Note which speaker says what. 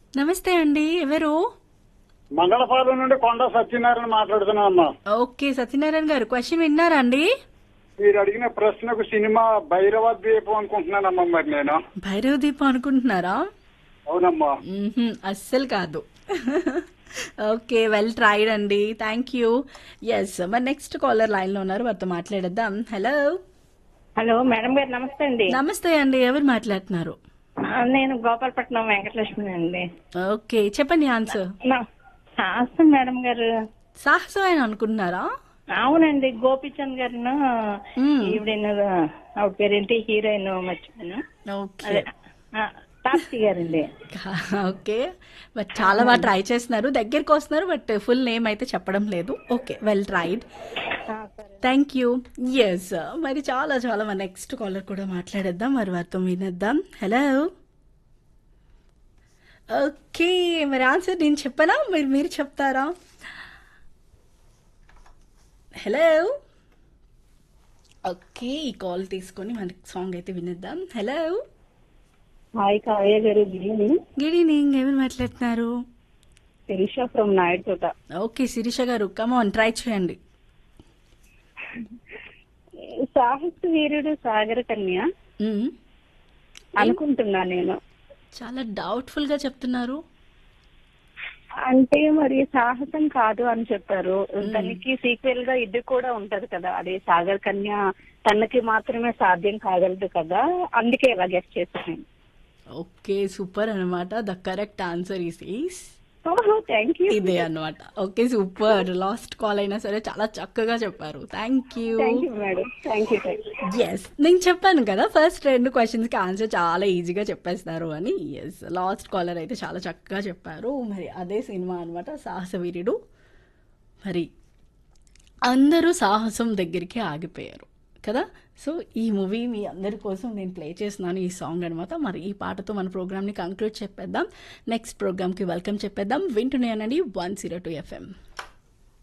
Speaker 1: నమస్తే అండి ఎవరు
Speaker 2: మంగళపాలెం నుండి కొండ సత్యనారాయణ మాట్లాడుతున్నానమ్మా
Speaker 1: ఓకే సత్యనారాయణ గారు క్వశ్చన్ విన్నారా అండి
Speaker 2: మీరు అడిగిన ప్రశ్నకు సినిమా భైరవ ద్వీపం అనుకుంటున్నానమ్మా మరి నేను
Speaker 1: భైరవ దీపం అనుకుంటున్నారా
Speaker 2: అవునమ్మా
Speaker 1: మ్మ్హ్మ్, అస్సలు కాదు ఓకే వెల్ ట్రైడ్ అండి థ్యాంక్ యూ ఎస్ మరి నెక్స్ట్ కాలర్ లైన్లో ఉన్నారు వారితో మాట్లాడేద్దాం హలో
Speaker 3: హలో మేడం గారు నమస్తే అండి
Speaker 1: నమస్తే అండి ఎవరు మాట్లాడుతున్నారు
Speaker 3: ఆ, నేను గోపాలపట్నం వెంకటలక్ష్మి అండి
Speaker 1: ఓకే చెప్పండి ఆన్సర్
Speaker 3: నా- హాస్యం మేడం గారు
Speaker 1: సాహసం ఆయన అనుకుంటున్నారా
Speaker 3: అవునండి గోపిచంద్ గారిను
Speaker 1: మ్మ్.
Speaker 3: ఈవిడ ఆవిడ పేరేంటి హీరోయిన్ మర్చిపోయాను
Speaker 1: ఓకే
Speaker 3: అదే ఆ, తాప్సి గారండి
Speaker 1: ఓకే బట్ చాలా బాగా ట్రై చేస్తున్నారు దగ్గరికి వస్తున్నారు బట్ ఫుల్ నేమ్ అయితే చెప్పడం లేదు ఓకే వెల్ ట్రైడ్
Speaker 3: ఆ, సరే
Speaker 1: థ్యాంక్ యూ ఎస్ మరి చాలా చాలా మన నెక్స్ట్ కాలర్ కూడా మాట్లాడేద్దాం మరి వారితో వినేద్దాం హలో ఓకే మరి ఆన్సర్ నేను చెప్పనా మరి మీరు చెప్తారా హలో ఓకే ఈ కాల్ తీసుకొని మనకి సాంగ్ అయితే వినేద్దాం హలో
Speaker 3: హాయ్ కావ్య గారు గుడ్ ఈవినింగ్
Speaker 1: గుడ్ ఈవినింగ్ ఎవరు మాట్లాడుతున్నారు
Speaker 3: శిరీష ఫ్రమ్ నాయుడు తోట
Speaker 1: ఓకే శిరీష గారు కమాన్ ట్రై చేయండి
Speaker 3: సాహిత్య వీరుడు సాగర కన్య
Speaker 1: మ్మ్.
Speaker 3: అనుకుంటున్నా నేను
Speaker 1: చాలా డౌట్ఫుల్ గా చెప్తున్నారు
Speaker 3: అంటే మరి సాహసం కాదు అని చెప్పారు దానికి సీక్వెల్ గా ఇది కూడా ఉంటది కదా అదే సాగర్ కన్య తనకి మాత్రమే సాధ్యం కాగలదు కదా అందుకే ఇలా గెస్ట్ చేశాను
Speaker 1: ఓకే సూపర్ అన్నమాట the correct answer is is
Speaker 3: ఓహో థ్యాంక్ యూ
Speaker 1: ఇదే అన్నమాట ఓకే సూపర్ లాస్ట్ కాల్ అయినా సరే చాలా చక్కగా చెప్పారు thank you
Speaker 3: thank you madam thank you thank you
Speaker 1: yes నేను చెప్పాను కదా ఫస్ట్ రెండు క్వశ్చన్స్ కి ఆన్సర్ చాలా ఈజీగా చెప్పేస్తారు అని ఎస్ లాస్ట్ కాలర్ అయితే చాలా చక్కగా చెప్పారు మరి అదే సినిమా అన్నమాట సాహసవీరుడు మరి అందరూ సాహసం దగ్గరికి ఆగిపోయారు కదా సో ఈ మూవీ మీ అందరి కోసం నేను ప్లే చేస్తున్నాను ఈ సాంగ్ అనమాట మరి ఈ పాటతో మన ప్రోగ్రామ్ని కంక్లూడ్ చెప్పేద్దాం నెక్స్ట్ ప్రోగ్రామ్కి వెల్కమ్ చెప్పేద్దాం వింటున్నానండి వన్ జీరో టూ ఎఫ్ఎం